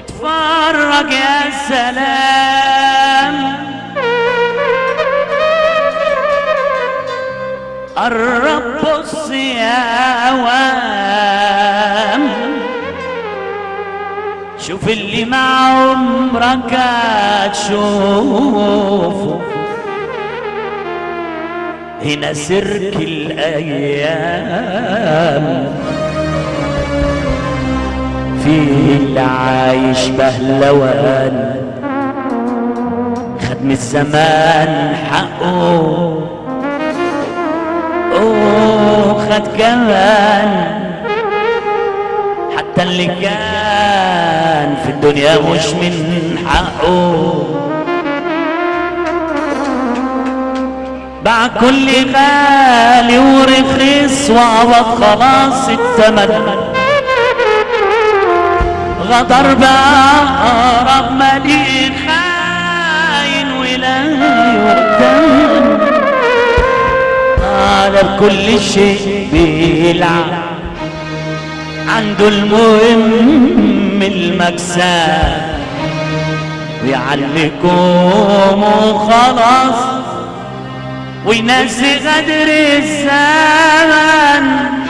واتفرج يا سلام قرب بص يا وام شوف اللي مع عمرك هتشوفه هنا سيرك الايام في اللي عايش بهلوان خد من الزمان حقه اوه خد كمان حتى اللي كان في الدنيا مش من حقه باع كل غالي ورخيص وعوض خلاص التمن غدر بأقرب مليء خاين ولا يؤتمن على كل شيء بيلعب عنده المهم المكسب ويعلكم وخلاص وينسي غدر الزمن